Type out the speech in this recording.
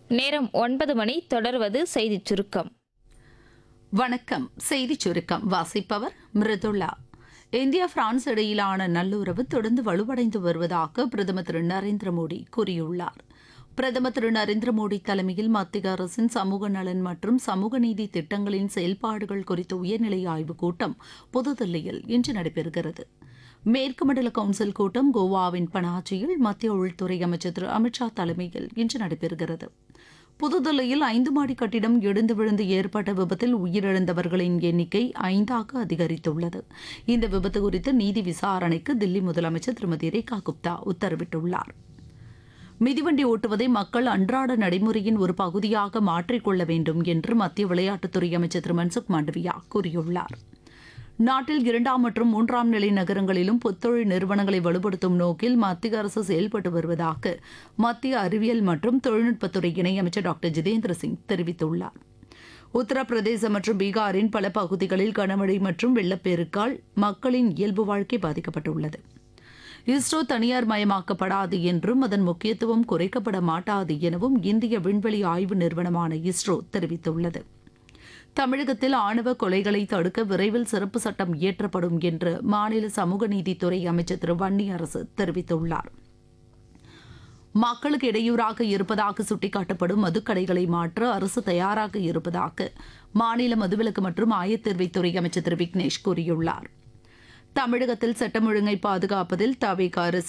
நேரம் ஒன்பது மணி தொடர்வது செய்திச் சுருக்கம் வணக்கம் செய்திச் சுருக்கம் வாசிப்பவர் மிருதுளா இந்தியா பிரான்ஸ் இடையிலான நல்லுறவு தொடர்ந்து வலுவடைந்து வருவதாக பிரதமர் திரு நரேந்திர மோடி கூறியுள்ளார் பிரதமர் திரு நரேந்திர மோடி தலைமையில் மத்திய அரசின் சமூக நலன் மற்றும் சமூக நீதி திட்டங்களின் செயல்பாடுகள் குறித்த உயர்நிலை ஆய்வுக் கூட்டம் புதுதில்லியில் இன்று நடைபெறுகிறது மேற்கு மண்டல கவுன்சில் கூட்டம் கோவாவின் பனாஜியில் மத்திய உள்துறை அமைச்சர் திரு அமித்ஷா தலைமையில் இன்று நடைபெறுகிறது புதுதில்லியில் ஐந்து மாடி கட்டிடம் இடிந்து விழுந்து ஏற்பட்ட விபத்தில் உயிரிழந்தவர்களின் எண்ணிக்கை ஐந்தாக அதிகரித்துள்ளது இந்த விபத்து குறித்து நீதி விசாரணைக்கு தில்லி முதலமைச்சர் திருமதி ரேகா குப்தா உத்தரவிட்டுள்ளார் மிதிவண்டி ஓட்டுவதை மக்கள் அன்றாட நடைமுறையின் ஒரு பகுதியாக மாற்றிக்கொள்ள வேண்டும் என்று மத்திய விளையாட்டுத்துறை அமைச்சர் திரு மன்சுக் மாண்டவியா கூறியுள்ளார் நாட்டில் இரண்டாம் மற்றும் மூன்றாம் நிலை நகரங்களிலும் புத்தொழில் நிறுவனங்களை வலுப்படுத்தும் நோக்கில் மத்திய அரசு செயல்பட்டு வருவதாக மத்திய அறிவியல் மற்றும் தொழில்நுட்பத்துறை இணையமைச்சர் டாக்டர் ஜிதேந்திர சிங் தெரிவித்துள்ளார் உத்தரப்பிரதேசம் மற்றும் பீகாரின் பல பகுதிகளில் கனமழை மற்றும் வெள்ளப்பெருக்கால் மக்களின் இயல்பு வாழ்க்கை பாதிக்கப்பட்டுள்ளது இஸ்ரோ தனியார் மயமாக்கப்படாது என்றும் அதன் முக்கியத்துவம் குறைக்கப்பட மாட்டாது எனவும் இந்திய விண்வெளி ஆய்வு நிறுவனமான இஸ்ரோ தெரிவித்துள்ளது தமிழகத்தில் ஆணவ கொலைகளை தடுக்க விரைவில் சிறப்பு சட்டம் இயற்றப்படும் என்று மாநில சமூக நீதித்துறை அமைச்சர் திரு வன்னியரசு தெரிவித்துள்ளார் மக்களுக்கு இடையூறாக இருப்பதாக சுட்டிக்காட்டப்படும் மதுக்கடைகளை மாற்ற அரசு தயாராக இருப்பதாக மாநில மதுவிலக்கு மற்றும் ஆயத்தேர்வைத்துறை அமைச்சர் திரு விக்னேஷ் கூறியுள்ளார் தமிழகத்தில் சட்டம் ஒழுங்கை பாதுகாப்பதில் தவிக அரசு